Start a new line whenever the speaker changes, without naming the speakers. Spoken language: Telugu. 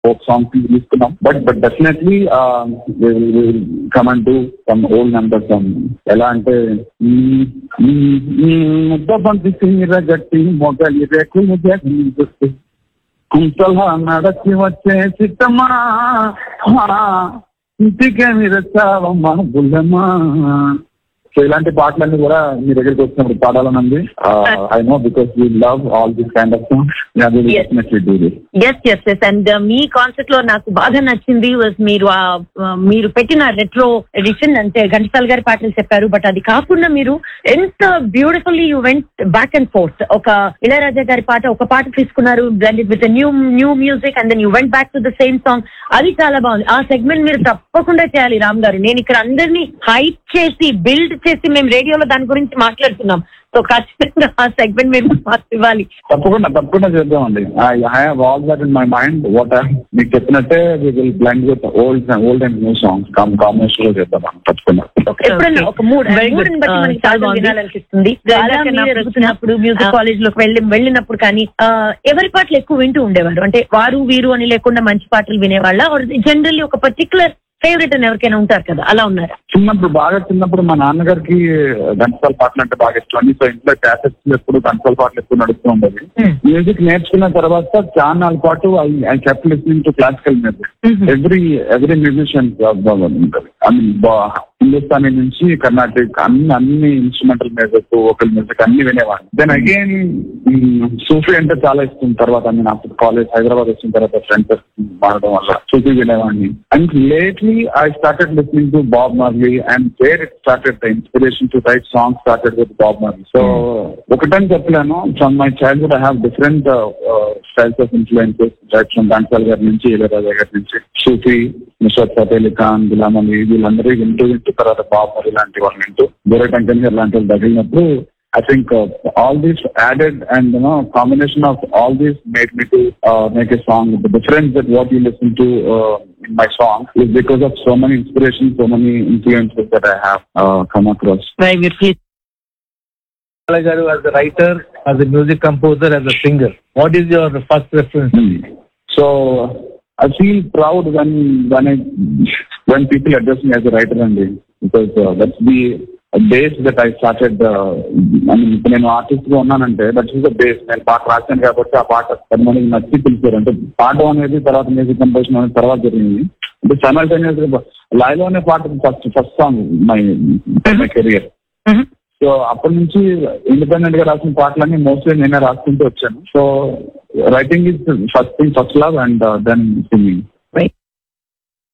ఫోక్ సాంగ్స్ తీసుకున్నాం but but definitely come and do some old numbers ఎలా అంటే మ్మ్, మ్మ్, మ్మ్, ముద్ద బంతి సింగిర గట్టి మొగలి రేకు ముద్ద కుంతల నడచి వచ్చే చిత్తమ్మా ఆ, ఇంటికే మీరు వచ్చావమ్మా బుల్లమ్మా సో ఇలాంటి పాటలన్నీ కూడా మీ దగ్గరికి వచ్చినప్పుడు పాడాలనుంది I know because you love all this kind of songs
Yes.
Definitely do this
yes yes yes and మీ కాన్సెప్ట్ లో నాకు బాగా నచ్చింది was మీరు ఆ, ఆ, మీరు పెట్టిన రెట్రో ఎడిషన్ అంటే ఘంటసాల గారి పాటలు చెప్పారు బట్ అది కాకుండా మీరు ఎంత beautifully you went back and forth ఒక ఇళయరాజా గారి పాట ఒక పాట తీసుకున్నారు blended with new new music and then you went back to the same song అది చాలా బాగుంది ఆ సెగ్మెంట్ మీరు తప్పకుండా చేయాలి రామ్ గారు నేను ఇక్కడ అందరినీ హైప్ చేసి బిల్డ్ చేసి మేము రేడియోలో దాని గురించి మాట్లాడుతున్నాం సో ఖచ్చితంగా ఆ సెగ్మెంట్ మీరు మాకు ఇవ్వాలి
తప్పకుండా తప్పకుండా చేద్దామండి I have all that in my mind what మీకు చెప్పినట్టే we will blend with old old and new songs కామ్ కాంబినేషన్ లో చేద్దాం మనం తప్పకుండా
ఎప్పుడన్నా ఒక మూడ్
Very good.
మూడ్ని బట్టి
Uh,
మనకి
చాలా
చాలా
బాగుంది.
వినాలనిపిస్తుంది
చాలా
అలా
మీరు
మీరు
ఎదుగుతున్నప్పుడు
మ్యూజిక్
music
కాలేజ్ లోకి వెళ్ళి వెళ్ళినప్పుడు కానీ ఆ, ఎవరి పాటలు ఎక్కువ వింటూ ఉండేవారు అంటే వారు వీరు అని లేకుండా మంచి పాటలు వినేవాళ్ళ జనరల్లీ ఒక పర్టికులర్ ఫేవరెట్ అని ఎవరికైనా ఉంటారు కదా అలా ఉన్నారా
చిన్నప్పుడు బాగా చిన్నప్పుడు మా నాన్నగారికి ఘంటసాల పాటలు అంటే బాగా ఇష్టం అండి సో ఇంట్లో క్యాసెట్స్ ఎప్పుడు ఘంటసాల పాటలు ఎక్కువ నడుస్తూ ఉండేది మ్యూజిక్ నేర్చుకున్న తర్వాత చాలా పాటు I I kept listening to classical music every every musician I mean Hindustani నుంచి కర్ణాటక అన్ని అన్ని ఇన్స్ట్రుమెంటల్ మ్యూజిక్ వోకల్ మ్యూజిక్ అన్ని వినేవాడిని దెన్ అగైన్ సూఫీ అంటే చాలా ఇష్టం తర్వాత నేను అప్పుడు కాలేజ్ హైదరాబాద్ వచ్చిన తర్వాత ఫ్రెండ్స్ మారడం వల్ల సూఫీ వినేవాడిని and lately I started listening to Bob Marley and where it started the inspiration to write song started with Bob Marley so ఒకటని చెప్పలేను from my childhood I have different styles of influences right from Ghantasala గారి నుంచి ఇళయరాజా గారి నుంచి సూఫీ మిస్టర్ ఫతేల్ ఖాన్ గులాం అలీ వీళ్ళందరూ వింటూ వింటూ తర్వాత బాబ్ మరి లాంటి వాళ్ళు వింటూ బోరే టంకన్ గారు లాంటి వాళ్ళు తగిలినప్పుడు I think uh, all this added and you know combination of all this made me to uh, make a song. The difference that what you listen to uh, in my song is because of so many inspirations, so many influences that I have uh, come across.
Very beautifully.
Garu as a writer, as a music composer, as a singer. What is your first reference?
So I feel proud when when I when people address me as a writer and because uh, that's the base that I started I mean ఇప్పుడు నేను ఆర్టిస్ట్ గా ఉన్నానంటే దట్ ఈస్ ద బేస్ నేను పాట రాశాను కాబట్టి ఆ పాట పది మందికి నచ్చి పిలిచారు అంటే పాట అనేది తర్వాత మ్యూజిక్ కంపోజిషన్ అనేది తర్వాత జరిగింది అంటే సైమల్టేనియస్ లైవ్లోనే పాట first first song my my career so అప్పటి నుంచి ఇండిపెండెంట్ గా రాసిన పాటలన్నీ మోస్ట్లీ నేనే రాసుకుంటూ వచ్చాను so writing is first thing first love and then singing